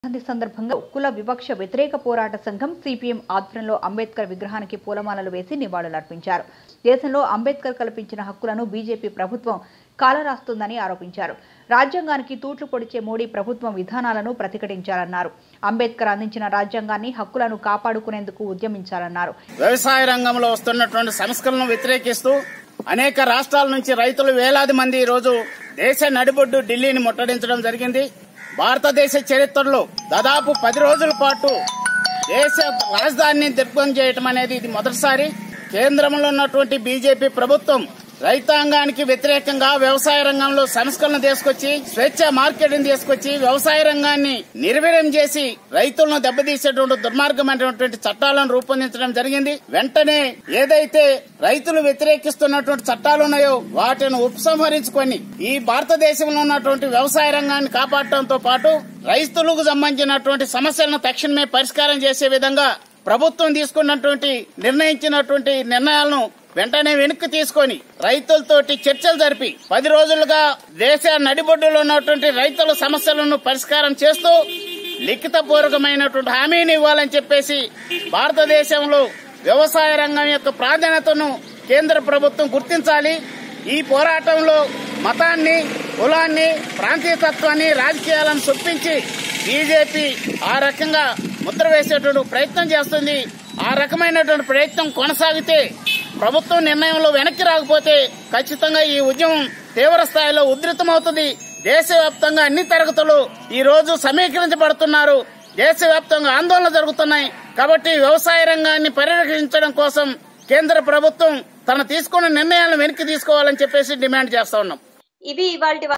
వర్ధంతి సందర్భంగా కుల వివక్ష వ్యతిరేక పోరాట సంఘం సిపిఎం ఆధ్వర్యంలో అంబేద్కర్ విగ్రహానికి పూలమాలలు వేసి నివాళులర్పించారు దేశంలో అంబేద్కర్ కల్పించిన హక్కులను బీజేపీ ప్రభుత్వం కాలరాస్తుందని ఆరోపించారు రాజ్యాంగానికి తూట్లు పొడిచే మోడీ ప్రభుత్వం విధానాలను ప్రతిఘటించాలన్నారు అంబేద్కర్ అందించిన రాజ్యాంగాన్ని హక్కులను కాపాడుకునేందుకు ఉద్యమించాలన్నారు వ్యవసాయ రంగంలో వస్తున్నటువంటి సంస్కరణను వ్యతిరేకిస్తూ అనేక రాష్ట్రాల నుంచి రైతులు వేలాది మంది ఈ రోజు దేశ నడిబొడ్డు ఢిల్లీని ముట్టడించడం జరిగింది భారతదేశ చరిత్రలో దాదాపు పది రోజుల పాటు దేశ రాజధానిని దిగ్బంధం చేయటం అనేది ఇది మొదటిసారి కేంద్రంలో ఉన్నటువంటి బీజేపీ ప్రభుత్వం రైతాంగానికి వ్యతిరేకంగా వ్యవసాయ రంగంలో సంస్కరణ తీసుకొచ్చి స్వేచ్ఛ మార్కెటింగ్ తీసుకొచ్చి వ్యవసాయ రంగాన్ని నిర్వీర్యం చేసి రైతులను దెబ్బతీసేటువంటి దుర్మార్గమైనటువంటి చట్టాలను రూపొందించడం జరిగింది వెంటనే ఏదైతే రైతులు వ్యతిరేకిస్తున్నటువంటి చట్టాలు ఉన్నాయో వాటిని ఉపసంహరించుకొని ఈ భారతదేశంలో ఉన్నటువంటి వ్యవసాయ రంగాన్ని కాపాడటంతో పాటు రైతులకు సంబంధించినటువంటి సమస్యలను తక్షణమే పరిష్కారం చేసే విధంగా ప్రభుత్వం తీసుకున్నటువంటి నిర్ణయించినటువంటి నిర్ణయాలను వెంటనే వెనక్కి తీసుకొని రైతులతోటి చర్చలు జరిపి పది రోజులుగా దేశ నడిబొడ్డులో ఉన్నటువంటి రైతుల సమస్యలను పరిష్కారం చేస్తూ లిఖితపూర్వకమైనటువంటి హామీని ఇవ్వాలని చెప్పేసి భారతదేశంలో వ్యవసాయ రంగం యొక్క ప్రాధాన్యతను కేంద్ర ప్రభుత్వం గుర్తించాలి ఈ పోరాటంలో మతాన్ని కులాన్ని ప్రాంతీయతత్వాన్ని రాజకీయాలను చొప్పించి బీజేపీ ఆ రకంగా ముద్ర వేసేటువంటి ప్రయత్నం చేస్తుంది ఆ రకమైనటువంటి ప్రయత్నం కొనసాగితే ప్రభుత్వం నిర్ణయంలో వెనక్కి రాకపోతే ఖచ్చితంగా ఈ ఉద్యమం తీవ్ర స్థాయిలో ఉధృతమవుతుంది దేశవ్యాప్తంగా అన్ని తరగతులు ఈ రోజు సమీకరించబడుతున్నారు దేశవ్యాప్తంగా ఆందోళన జరుగుతున్నాయి కాబట్టి వ్యవసాయ రంగాన్ని పరిరక్షించడం కోసం కేంద్ర ప్రభుత్వం తన తీసుకున్న నిర్ణయాలను వెనక్కి తీసుకోవాలని చెప్పేసి డిమాండ్ చేస్తా ఉన్నాం ఇవి ఇవాళ